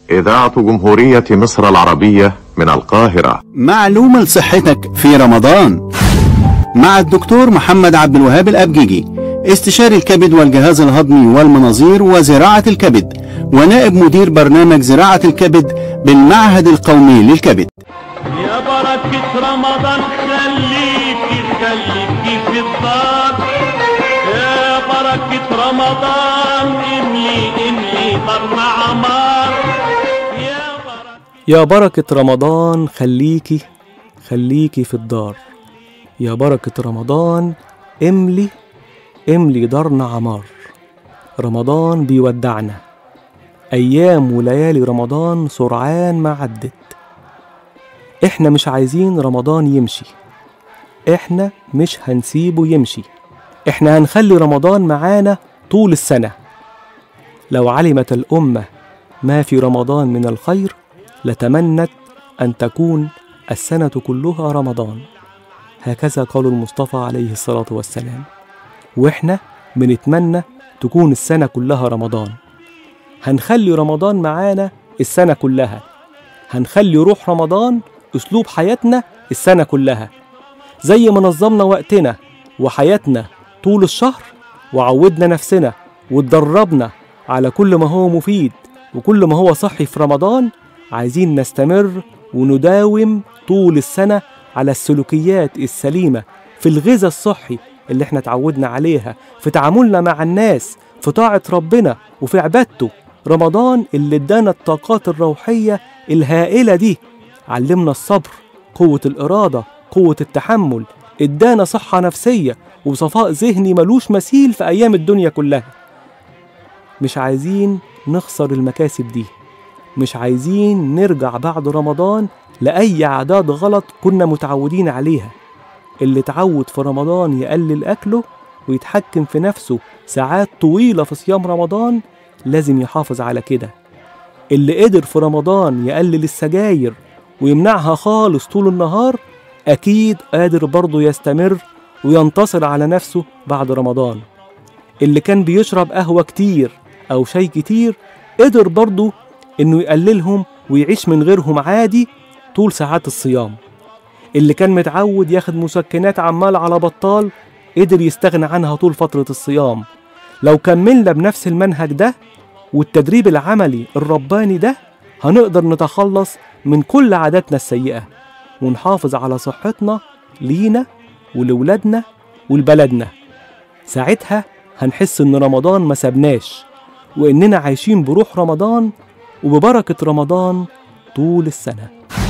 إذاعة جمهورية مصر العربية من القاهرة معلومة لصحتك في رمضان مع الدكتور محمد عبد الوهاب الأبجيجي استشاري الكبد والجهاز الهضمي والمناظير وزراعة الكبد ونائب مدير برنامج زراعة الكبد بالمعهد القومي للكبد يا بركة رمضان خليكي خليكي في الدار يا بركة رمضان املي املي ضرنا عمار يا بركة يا بركة رمضان خليكي خليكي في الدار يا بركة رمضان املي املي دارنا عمار رمضان بيودعنا أيام وليالي رمضان سرعان ما عدت احنا مش عايزين رمضان يمشي احنا مش هنسيبه يمشي احنا هنخلي رمضان معانا طول السنة لو علمت الأمة ما في رمضان من الخير لتمنت أن تكون السنة كلها رمضان هكذا قال المصطفى عليه الصلاة والسلام وإحنا بنتمنى تكون السنة كلها رمضان هنخلي رمضان معانا السنة كلها هنخلي روح رمضان أسلوب حياتنا السنة كلها زي ما نظمنا وقتنا وحياتنا طول الشهر وعودنا نفسنا واتدربنا على كل ما هو مفيد وكل ما هو صحي في رمضان عايزين نستمر ونداوم طول السنة على السلوكيات السليمة في الغذاء الصحي اللي احنا اتعودنا عليها في تعاملنا مع الناس في طاعة ربنا وفي عبادته رمضان اللي ادانا الطاقات الروحية الهائلة دي علمنا الصبر قوة الإرادة قوة التحمل ادانا صحة نفسية وصفاء ذهني ملوش مثيل في أيام الدنيا كلها مش عايزين نخسر المكاسب دي مش عايزين نرجع بعد رمضان لأي عادات غلط كنا متعودين عليها اللي اتعود في رمضان يقلل أكله ويتحكم في نفسه ساعات طويلة في صيام رمضان لازم يحافظ على كده اللي قدر في رمضان يقلل السجاير ويمنعها خالص طول النهار أكيد قادر برضه يستمر وينتصر على نفسه بعد رمضان اللي كان بيشرب قهوة كتير أو شاي كتير قدر برضه إنه يقللهم ويعيش من غيرهم عادي طول ساعات الصيام اللي كان متعود ياخد مسكنات عمال على بطال قدر يستغنى عنها طول فترة الصيام لو كملنا بنفس المنهج ده والتدريب العملي الرباني ده هنقدر نتخلص من كل عاداتنا السيئة ونحافظ على صحتنا لينا ولولادنا ولبلدنا ساعتها هنحس إن رمضان ما سبناش وإننا عايشين بروح رمضان وببركة رمضان طول السنة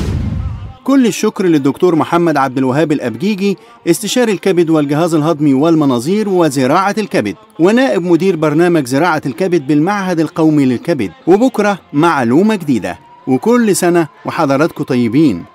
كل الشكر للدكتور محمد عبد الوهاب الأبجيجي استشاري الكبد والجهاز الهضمي والمناظير وزراعة الكبد ونائب مدير برنامج زراعة الكبد بالمعهد القومي للكبد وبكرة معلومة جديدة وكل سنة وحضراتكم طيبين